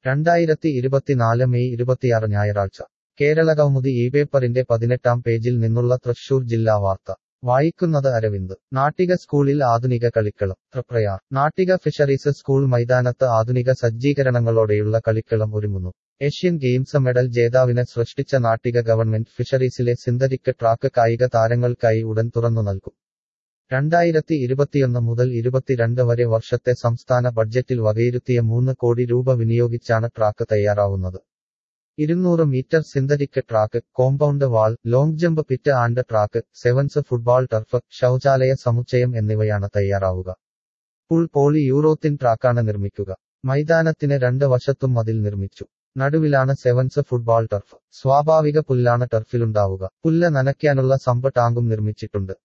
രണ്ടായിരത്തി ഇരുപത്തിനാല് മെയ് ഇരുപത്തിയാറ് ഞായറാഴ്ച കേരള കൗമുദി ഈ പേപ്പറിന്റെ പതിനെട്ടാം പേജിൽ നിന്നുള്ള തൃശൂർ ജില്ലാ വാർത്ത വായിക്കുന്നത് അരവിന്ദ് നാട്ടിക സ്കൂളിൽ ആധുനിക കളിക്കളം തൃപ്രയാർ നാട്ടിക ഫിഷറീസ് സ്കൂൾ മൈതാനത്ത് ആധുനിക സജ്ജീകരണങ്ങളോടെയുള്ള കളിക്കളം ഒരുങ്ങുന്നു ഏഷ്യൻ ഗെയിംസ് മെഡൽ ജേതാവിനെ സൃഷ്ടിച്ച നാട്ടിക ഗവൺമെന്റ് ഫിഷറീസിലെ സിന്തറ്റിക് ട്രാക്ക് കായിക താരങ്ങൾക്കായി ഉടൻ തുറന്നു നൽകും രണ്ടായിരത്തി ഇരുപത്തിയൊന്ന് മുതൽ ഇരുപത്തിരണ്ട് വരെ വർഷത്തെ സംസ്ഥാന ബഡ്ജറ്റിൽ വകയിരുത്തിയ മൂന്ന് കോടി രൂപ വിനിയോഗിച്ചാണ് ട്രാക്ക് തയ്യാറാവുന്നത് ഇരുന്നൂറ് metre synthetic track compound wall long jump pit and track sevens football turf ശൗചാലയ സമുച്ചയം എന്നിവയാണ് തയ്യാറാവുക പുൾ പോളി യൂറോത്തിൻ ട്രാക്കാണ് നിർമ്മിക്കുക മൈതാനത്തിന് രണ്ട് വശത്തും മതിൽ നിർമ്മിച്ചു നടുവിലാണ് സെവൻസ് ഫുട്ബോൾ ടർഫ് സ്വാഭാവിക പുല്ലാണ് ടർഫിലുണ്ടാവുക പുല്ല് നനയ്ക്കാനുള്ള സമ്പ് ടാങ്കും നിർമ്മിച്ചിട്ടുണ്ട്